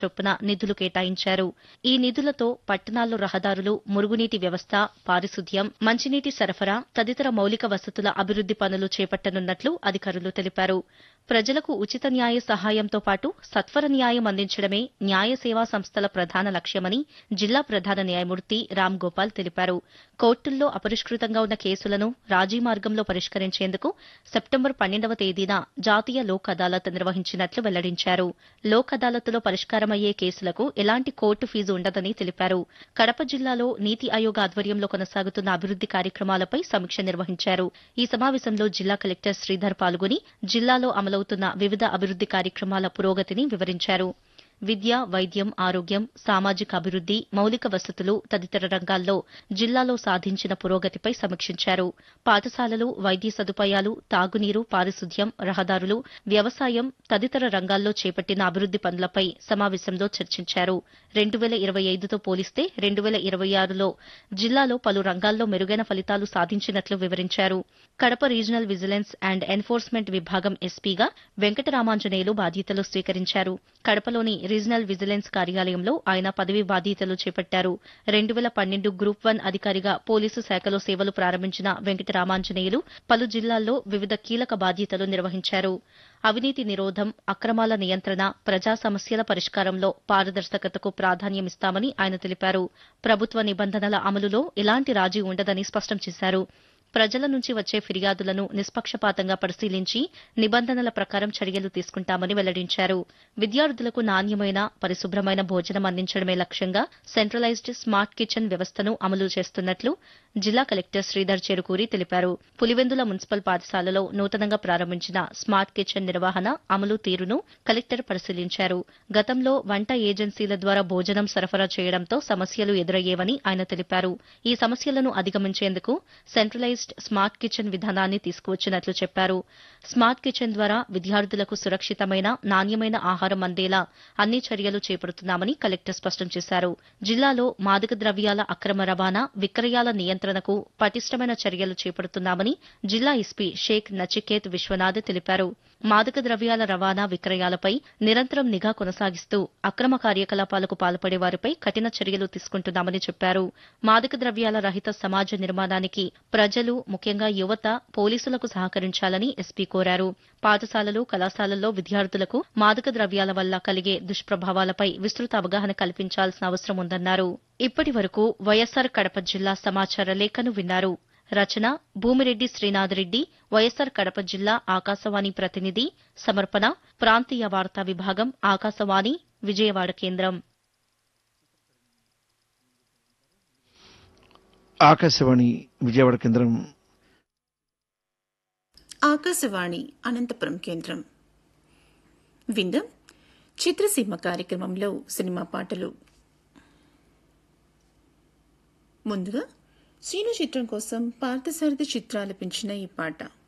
చొప్పున నిధులు కేటాయించారు ఈ నిధులతో పట్టణాల్లో రహదారులు మురుగునీటి వ్యవస్థ పారిశుద్ధ్యం మంచినీటి సరఫరా తదితర మౌలిక వసతుల అభివృద్ది పనులు చేపట్టనున్నట్లు అధికారులు తెలిపారు ప్రజలకు ఉచిత న్యాయ సహాయంతో పాటు సత్వర న్యాయం అందించడమే న్యాయ సేవా సంస్థల ప్రధాన లక్ష్యమని జిల్లా ప్రధాన న్యాయమూర్తి రామ్ గోపాల్ తెలిపారు కోర్టుల్లో అపరిష్కృతంగా ఉన్న కేసులను రాజీ మార్గంలో పరిష్కరించేందుకు సెప్టెంబర్ పన్నెండవ తేదీన జాతీయ లోక్ అదాలత్ నిర్వహించినట్లు వెల్లడించారు లోక్ అదాలత్లో పరిష్కారమయ్యే కేసులకు ఎలాంటి కోర్టు ఫీజు ఉండదని తెలిపారు కడప జిల్లాలో నీతి ఆయోగ్ ఆధ్వర్యంలో కొనసాగుతున్న అభివృద్ది కార్యక్రమాలపై సమీక్ష నిర్వహించారు ఈ సమావేశంలో జిల్లా కలెక్టర్ శ్రీధర్ పాల్గొని జిల్లాలో అమలవుతున్న వివిధ అభివృద్ది కార్యక్రమాల పురోగతిని వివరించారు విద్య వైద్యం ఆరోగ్యం సామాజిక అభివృద్ది మౌలిక వసతులు తదితర రంగాల్లో జిల్లాలో సాధించిన పురోగతిపై సమీక్షించారు పాఠశాలలు వైద్య సదుపాయాలు తాగునీరు పారిశుద్ధ్యం రహదారులు వ్యవసాయం తదితర రంగాల్లో చేపట్టిన అభివృద్ది పనులపై సమావేశంలో చర్చించారు రెండు వేల ఇరవై ఐదుతో పోలిస్తే రెండు వేల ఇరవై ఆరులో జిల్లాలో పలు రంగాల్లో మెరుగైన ఫలితాలు సాధించినట్లు వివరించారు Kadapa regional vigilance and enforcement విభాగం ఎస్పీగా వెంకటరామాంజనేయులు బాధ్యతలు స్వీకరించారు కడపలోని రీజనల్ విజిలెన్స్ కార్యాలయంలో ఆయన పదవి బాధ్యతలు చేపట్టారు రెండు వేల పన్నెండు గ్రూప్ వన్ అధికారిగా పోలీసు శాఖలో సేవలు ప్రారంభించిన వెంకటరామాంజనేయులు పలు జిల్లాల్లో వివిధ కీలక బాధ్యతలు నిర్వహించారు అవినీతి నిరోధం అక్రమాల నియంత్రణ ప్రజా సమస్యల పరిష్కారంలో పారదర్శకతకు ప్రాధాన్యమిస్తామని ఆయన తెలిపారు ప్రభుత్వ నిబంధనల అమలులో ఎలాంటి రాజీ ఉండదని స్పష్టం చేశారు ప్రజల నుంచి వచ్చే ఫిర్యాదులను నిష్పక్షపాతంగా పరిశీలించి నిబంధనల ప్రకారం చర్యలు తీసుకుంటామని వెల్లడించారు విద్యార్థులకు నాణ్యమైన పరిశుభ్రమైన భోజనం అందించడమే లక్ష్యంగా సెంట్రలైజ్డ్ స్మార్ట్ కిచెన్ వ్యవస్థను అమలు చేస్తున్నట్లు జిల్లా కలెక్టర్ శ్రీధర్ చెరుకూరి తెలిపారు పులివెందుల మున్సిపల్ పాఠశాలలో నూతనంగా ప్రారంభించిన స్మార్ట్ కిచెన్ నిర్వహణ అమలు తీరును కలెక్టర్ పరిశీలించారు గతంలో వంట ఏజెన్సీల ద్వారా భోజనం సరఫరా చేయడంతో సమస్యలు ఎదురయ్యేవని ఆయన తెలిపారు ఈ సమస్యలను అధిగమించేందుకు సెంట్రలైజ్డ్ స్మార్ట్ కిచెన్ విధానాన్ని తీసుకువచ్చినట్లు చెప్పారు స్మార్ట్ కిచెన్ ద్వారా విద్యార్థులకు సురక్షితమైన నాణ్యమైన ఆహారం అందేలా అన్ని చర్యలు చేపడుతున్నామని కలెక్టర్ స్పష్టం చేశారు జిల్లాలో మాదక ద్రవ్యాల అక్రమ రవాణా విక్రయాల నియంత్రణకు పటిష్టమైన చర్యలు చేపడుతున్నామని జిల్లా ఎస్పీ షేక్ నచికేత్ విశ్వనాథ్ తెలిపారు మాదక ద్రవ్యాల రవాణా విక్రయాలపై నిరంతరం నిఘా కొనసాగిస్తూ అక్రమ కార్యకలాపాలకు పాల్పడే వారిపై కఠిన చర్యలు తీసుకుంటున్నామని చెప్పారు మాదక ద్రవ్యాల రహిత సమాజ నిర్మాణానికి ప్రజలు ముఖ్యంగా యువత పోలీసులకు సహకరించాలని ఎస్పీ కోరారు పాఠశాలలు కళాశాలల్లో విద్యార్థులకు మాదక ద్రవ్యాల వల్ల కలిగే దుష్ప్రభావాలపై విస్తృత అవగాహన కల్పించాల్సిన అవసరం ఉందన్నారు ఇప్పటి వరకు వైఎస్సార్ కడప జిల్లా సమాచార లేఖను విన్నారు రచన భూమిరెడ్డి శ్రీనాథ్ రెడ్డి వైఎస్సార్ కడప జిల్లా ఆకాశవాణి ప్రతినిధి సమర్పణ ప్రాంతీయ వార్తా విభాగం ఆకాశవాణి విజయవాడ కేంద్రం ఆకాశవాణి విజయవాడ కేంద్రం ఆకాశవాణి అనంతపురం కేంద్రం విందం చిత్రసీమ కార్యక్రమంలో సినిమా పాటలు ముందుగా శ్రీను చిత్రం కోసం పార్థసారథి చిత్రాలపించిన ఈ పాట